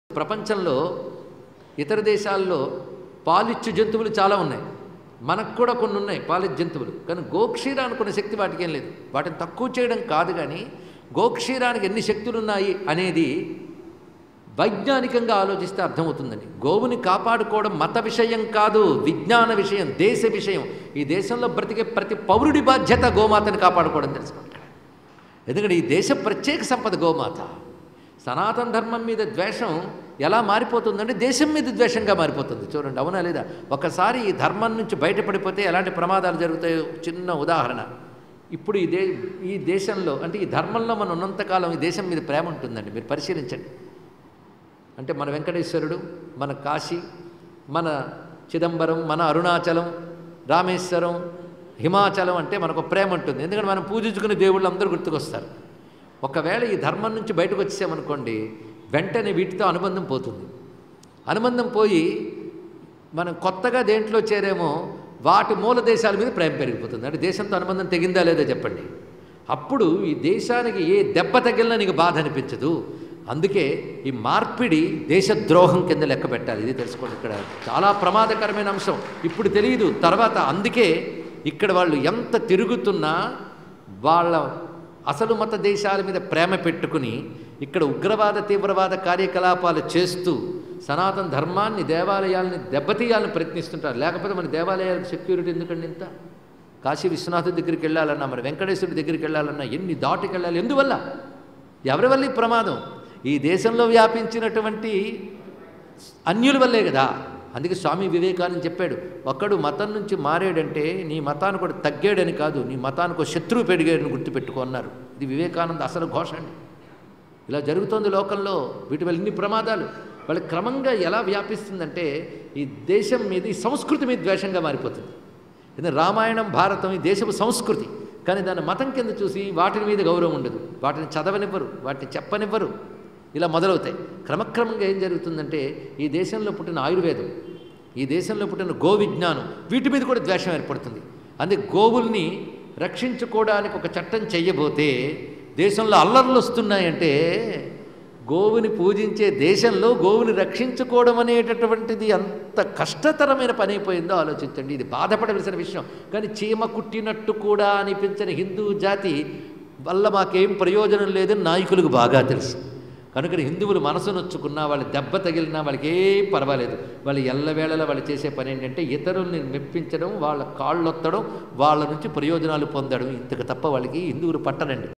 ప్రపంచంలో ఇతర దేశాల్లో పాలిచ్చు జంతువులు చాలా ఉన్నాయి మనకు కూడా కొన్ని ఉన్నాయి పాలిచ్చు జంతువులు కానీ గోక్షీరానికి కొన్ని శక్తి వాటికి ఏం లేదు వాటిని తక్కువ చేయడం కాదు కానీ గోక్షీరానికి ఎన్ని శక్తులు ఉన్నాయి అనేది వైజ్ఞానికంగా ఆలోచిస్తే అర్థమవుతుందండి గోవుని కాపాడుకోవడం మత విషయం కాదు విజ్ఞాన విషయం దేశ విషయం ఈ దేశంలో బ్రతికే ప్రతి పౌరుడి బాధ్యత గోమాతని కాపాడుకోవడం తెలుసుకోండి ఇక్కడ ఎందుకంటే ఈ దేశ ప్రత్యేక సంపద గోమాత సనాతన ధర్మం మీద ద్వేషం ఎలా మారిపోతుందంటే దేశం మీద ద్వేషంగా మారిపోతుంది చూడండి అవునా లేదా ఒకసారి ఈ ధర్మం నుంచి బయటపడిపోతే ఎలాంటి ప్రమాదాలు జరుగుతాయో చిన్న ఉదాహరణ ఇప్పుడు ఈ దే ఈ దేశంలో అంటే ఈ ధర్మంలో మనం ఉన్నంతకాలం ఈ దేశం మీద ప్రేమ ఉంటుందండి మీరు పరిశీలించండి అంటే మన వెంకటేశ్వరుడు మన కాశీ మన చిదంబరం మన అరుణాచలం రామేశ్వరం హిమాచలం అంటే మనకు ప్రేమ ఉంటుంది ఎందుకంటే మనం పూజించుకునే దేవుళ్ళు అందరూ గుర్తుకొస్తారు ఒకవేళ ఈ ధర్మం నుంచి బయటకు వచ్చామనుకోండి వెంటనే వీటితో అనుబంధం పోతుంది అనుబంధం పోయి మనం కొత్తగా దేంట్లో చేరేమో వాటి మూల దేశాల మీద ప్రేమ పెరిగిపోతుంది అంటే దేశంతో అనుబంధం తెగిందా లేదా చెప్పండి అప్పుడు ఈ దేశానికి ఏ దెబ్బ తగిలినా నీకు బాధ అనిపించదు అందుకే ఈ మార్పిడి దేశద్రోహం కింద లెక్క పెట్టాలి ఇది తెలుసుకోండి ఇక్కడ చాలా ప్రమాదకరమైన అంశం ఇప్పుడు తెలియదు తర్వాత అందుకే ఇక్కడ వాళ్ళు ఎంత తిరుగుతున్నా వాళ్ళ అసలు మత దేశాల మీద ప్రేమ పెట్టుకుని ఇక్కడ ఉగ్రవాద తీవ్రవాద కార్యకలాపాలు చేస్తూ సనాతన ధర్మాన్ని దేవాలయాల్ని దెబ్బతీయాలని ప్రయత్నిస్తుంటారు లేకపోతే మన దేవాలయాలకు సెక్యూరిటీ ఎందుకండి ఇంత కాశీ విశ్వనాథుడి దగ్గరికి వెళ్ళాలన్నా మరి వెంకటేశ్వరుడి దగ్గరికి వెళ్ళాలన్నా ఎన్ని దాటుకి వెళ్ళాలి ఎందువల్ల ఎవరి వల్ల ఈ ప్రమాదం ఈ దేశంలో వ్యాపించినటువంటి అన్యుల వల్లే కదా అందుకే స్వామి వివేకానంద చెప్పాడు ఒక్కడు మతం నుంచి మారాడంటే నీ మతానికి కూడా తగ్గాడని కాదు నీ మతానికి ఒక శత్రువు పెరిగాడని గుర్తుపెట్టుకో అన్నారు ఇది వివేకానంద అసలు ఘోష అండి ఇలా జరుగుతోంది లోకంలో వీటి వల్ల ఇన్ని ప్రమాదాలు వాళ్ళ క్రమంగా ఎలా వ్యాపిస్తుందంటే ఈ దేశం మీద ఈ సంస్కృతి మీద ద్వేషంగా మారిపోతుంది ఎందుకంటే రామాయణం భారతం ఈ దేశపు సంస్కృతి కానీ దాన్ని మతం కింద చూసి వాటి మీద గౌరవం ఉండదు వాటిని చదవనివ్వరు వాటిని చెప్పనివ్వరు ఇలా మొదలవుతాయి క్రమక్రమంగా ఏం జరుగుతుందంటే ఈ దేశంలో పుట్టిన ఆయుర్వేదం ఈ దేశంలో పుట్టిన గో విజ్ఞానం వీటి మీద కూడా ద్వేషం ఏర్పడుతుంది అందుకే గోవుల్ని రక్షించుకోవడానికి ఒక చట్టం చెయ్యబోతే దేశంలో అల్లర్లు వస్తున్నాయంటే గోవుని పూజించే దేశంలో గోవుని రక్షించుకోవడం అనేటటువంటిది అంత కష్టతరమైన పని అయిపోయిందో ఆలోచించండి ఇది బాధపడవలసిన విషయం కానీ చీమ కుట్టినట్టు కూడా అనిపించని హిందూ జాతి వల్ల మాకేం ప్రయోజనం లేదని నాయకులకు బాగా తెలుసు కనుక హిందువులు మనసు నొచ్చుకున్నా వాళ్ళు దెబ్బ తగిలినా వాళ్ళకి ఏం పర్వాలేదు వాళ్ళు ఎల్లవేళలా వాళ్ళు చేసే పని ఏంటంటే ఇతరుల్ని మెప్పించడం వాళ్ళ కాళ్ళొత్తడం వాళ్ళ నుంచి ప్రయోజనాలు పొందడం ఇంతకు తప్ప వాళ్ళకి హిందువులు పట్టనండి